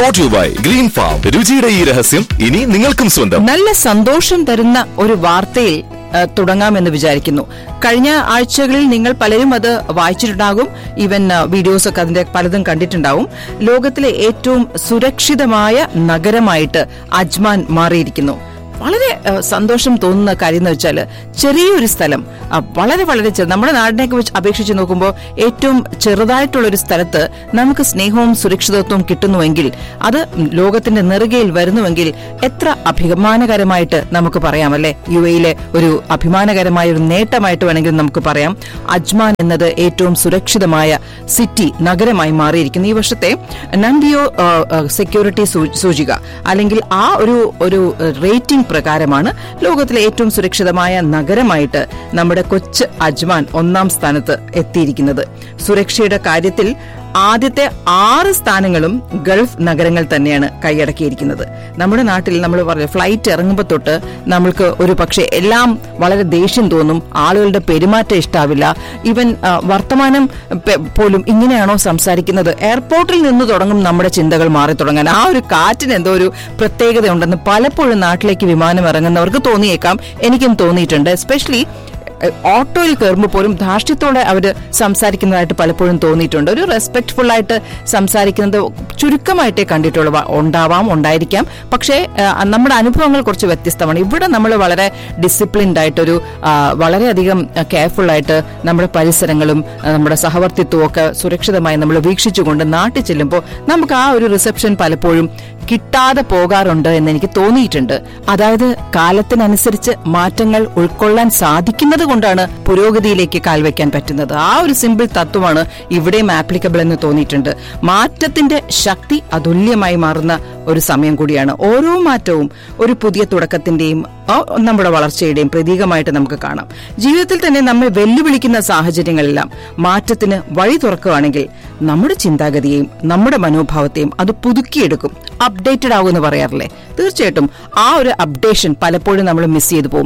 Brought you by Green Farm രുചിയുടെ ഈ രഹസ്യം ഇനി നിങ്ങൾക്കും സ്വന്തം നല്ല സന്തോഷം തരുന്ന ഒരു വാർത്തയിൽ ആ, തുടങ്ങാമെന്ന് വിചാരിക്കുന്നു കഴിഞ്ഞ ആഴ്ചകളിൽ നിങ്ങൾ പലരും അത് വായിച്ചിട്ടുണ്ടാകും ഈവൻ ആ, വീഡിയോസ് ഒക്കെ അതിന്റെ പലതും കണ്ടിട്ടുണ്ടാവും ലോകത്തിലെ ഏറ്റവും സുരക്ഷിതമായ നഗരമായിട്ട് അജ്മാൻ മാറിയിരിക്കുന്നു വളരെ ആ, സന്തോഷം തോന്നുന്ന കാര്യം എന്ന് വെച്ചാൽ ചെറിയൊരു സ്ഥലം ആ, വളരെ വളരെ ചെറു നമ്മുടെ നാടിനെയൊക്കെ വെച്ച് അപേക്ഷിച്ച് നോക്കുമ്പോൾ ഏറ്റവും ചെറുതായിട്ടുള്ള ഒരു സ്ഥലത്ത് നമുക്ക് സ്നേഹവും സുരക്ഷിതത്വവും കിട്ടുന്നുവെങ്കിൽ അത് ലോകത്തിന്റെ നെറുകയിൽ വരുന്നുവെങ്കിൽ എത്ര അഭിമാനകരമായിട്ട് നമുക്ക് പറയാമല്ലേ യു എയിലെ ഒരു അഭിമാനകരമായ ഒരു നേട്ടമായിട്ട് വേണമെങ്കിൽ നമുക്ക് പറയാം അജ്മാൻ എന്നത് ഏറ്റവും സുരക്ഷിതമായ സിറ്റി നഗരമായി മാറിയിരിക്കുന്നു ഈ വർഷത്തെ നന്ദിയോ സെക്യൂരിറ്റി സൂചിക അല്ലെങ്കിൽ ആ ഒരു ഒരു റേറ്റിംഗ് പ്രകാരമാണ് ലോകത്തിലെ ഏറ്റവും സുരക്ഷിതമായ നഗരമായിട്ട് നമ്മുടെ കൊച്ച് അജ്മാൻ ഒന്നാം സ്ഥാനത്ത് എത്തിയിരിക്കുന്നത് സുരക്ഷയുടെ കാര്യത്തിൽ ആദ്യത്തെ ആറ് സ്ഥാനങ്ങളും ഗൾഫ് നഗരങ്ങൾ തന്നെയാണ് കൈയടക്കിയിരിക്കുന്നത് നമ്മുടെ നാട്ടിൽ നമ്മൾ പറഞ്ഞു ഫ്ലൈറ്റ് ഇറങ്ങുമ്പോൾ തൊട്ട് നമ്മൾക്ക് ഒരു പക്ഷേ എല്ലാം വളരെ ദേഷ്യം തോന്നും ആളുകളുടെ പെരുമാറ്റം ഇഷ്ടാവില്ല ഈവൻ ആ, വർത്തമാനം പെ- പോലും ഇങ്ങനെയാണോ സംസാരിക്കുന്നത് എയർപോർട്ടിൽ നിന്ന് തുടങ്ങും നമ്മുടെ ചിന്തകൾ മാറി തുടങ്ങാൻ ആ ഒരു കാറ്റിന് എന്തോ ഒരു പ്രത്യേകത ഉണ്ടെന്ന് പലപ്പോഴും നാട്ടിലേക്ക് വിമാനം ഇറങ്ങുന്നവർക്ക് തോന്നിയേക്കാം എനിക്കും തോന്നിയിട്ടുണ്ട് എസ്പെഷ്യലി ഓട്ടോയിൽ കയറുമ്പോൾ പോലും ധാർഷ്ട്യത്തോടെ അവർ സംസാരിക്കുന്നതായിട്ട് പലപ്പോഴും തോന്നിയിട്ടുണ്ട് ഒരു റെസ്പെക്ട്ഫുൾ ആയിട്ട് സംസാരിക്കുന്നത് ചുരുക്കമായിട്ടേ കണ്ടിട്ടുള്ളൂ വ- ഉണ്ടാവാം ഉണ്ടായിരിക്കാം പക്ഷേ ആ, നമ്മുടെ അനുഭവങ്ങൾ കുറച്ച് വ്യത്യസ്തമാണ് ഇവിടെ നമ്മൾ വളരെ ഡിസിപ്ലിൻഡ് ആയിട്ടൊരു ആ, വളരെയധികം കെയർഫുൾ ആയിട്ട് നമ്മുടെ പരിസരങ്ങളും ആ, നമ്മുടെ സഹവർത്തിത്വവും ഒക്കെ സുരക്ഷിതമായി നമ്മൾ വീക്ഷിച്ചുകൊണ്ട് നാട്ടിൽ ചെല്ലുമ്പോൾ നമുക്ക് ആ ഒരു റിസപ്ഷൻ പലപ്പോഴും കിട്ടാതെ പോകാറുണ്ട് എന്ന് എനിക്ക് തോന്നിയിട്ടുണ്ട് അതായത് കാലത്തിനനുസരിച്ച് മാറ്റങ്ങൾ ഉൾക്കൊള്ളാൻ സാധിക്കുന്നത് കൊണ്ടാണ് പുരോഗതിയിലേക്ക് കാൽവെക്കാൻ പറ്റുന്നത് ആ ഒരു സിമ്പിൾ തത്വമാണ് ഇവിടെയും ആപ്ലിക്കബിൾ എന്ന് തോന്നിയിട്ടുണ്ട് മാറ്റത്തിന്റെ ശക്തി അതുല്യമായി മാറുന്ന ഒരു സമയം കൂടിയാണ് ഓരോ മാറ്റവും ഒരു പുതിയ തുടക്കത്തിന്റെയും ആ, നമ്മുടെ വളർച്ചയുടെയും പ്രതീകമായിട്ട് നമുക്ക് കാണാം ജീവിതത്തിൽ തന്നെ നമ്മെ വെല്ലുവിളിക്കുന്ന സാഹചര്യങ്ങളെല്ലാം മാറ്റത്തിന് വഴി തുറക്കുകയാണെങ്കിൽ നമ്മുടെ ചിന്താഗതിയെയും നമ്മുടെ മനോഭാവത്തെയും അത് പുതുക്കിയെടുക്കും അപ്ഡേറ്റഡ് ആകുമെന്ന് പറയാറില്ലേ തീർച്ചയായിട്ടും ആ ഒരു അപ്ഡേഷൻ പലപ്പോഴും നമ്മൾ മിസ് ചെയ്തു പോകും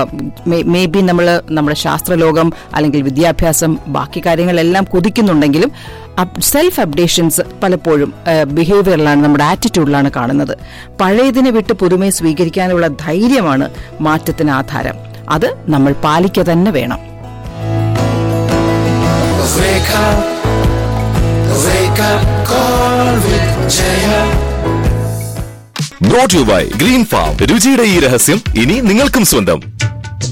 മേ ബി നമ്മൾ നമ്മുടെ ശാസ്ത്രലോകം അല്ലെങ്കിൽ വിദ്യാഭ്യാസം ബാക്കി കാര്യങ്ങളെല്ലാം കുതിക്കുന്നുണ്ടെങ്കിലും സെൽഫ് അപ്ഡേഷൻസ് പലപ്പോഴും ബിഹേവിയറിലാണ് നമ്മുടെ ആറ്റിറ്റ്യൂഡിലാണ് കാണുന്നത് പഴയതിനെ വിട്ട് പുതുമയെ സ്വീകരിക്കാനുള്ള ധൈര്യമാണ് മാറ്റത്തിന് ആധാരം അത് നമ്മൾ പാലിക്കുക തന്നെ വേണം Wake up, wake up, call with Jaya. Brought you by Green Farm രുചിയുടെ ഈ രഹസ്യം ഇനി നിങ്ങൾക്കും സ്വന്തം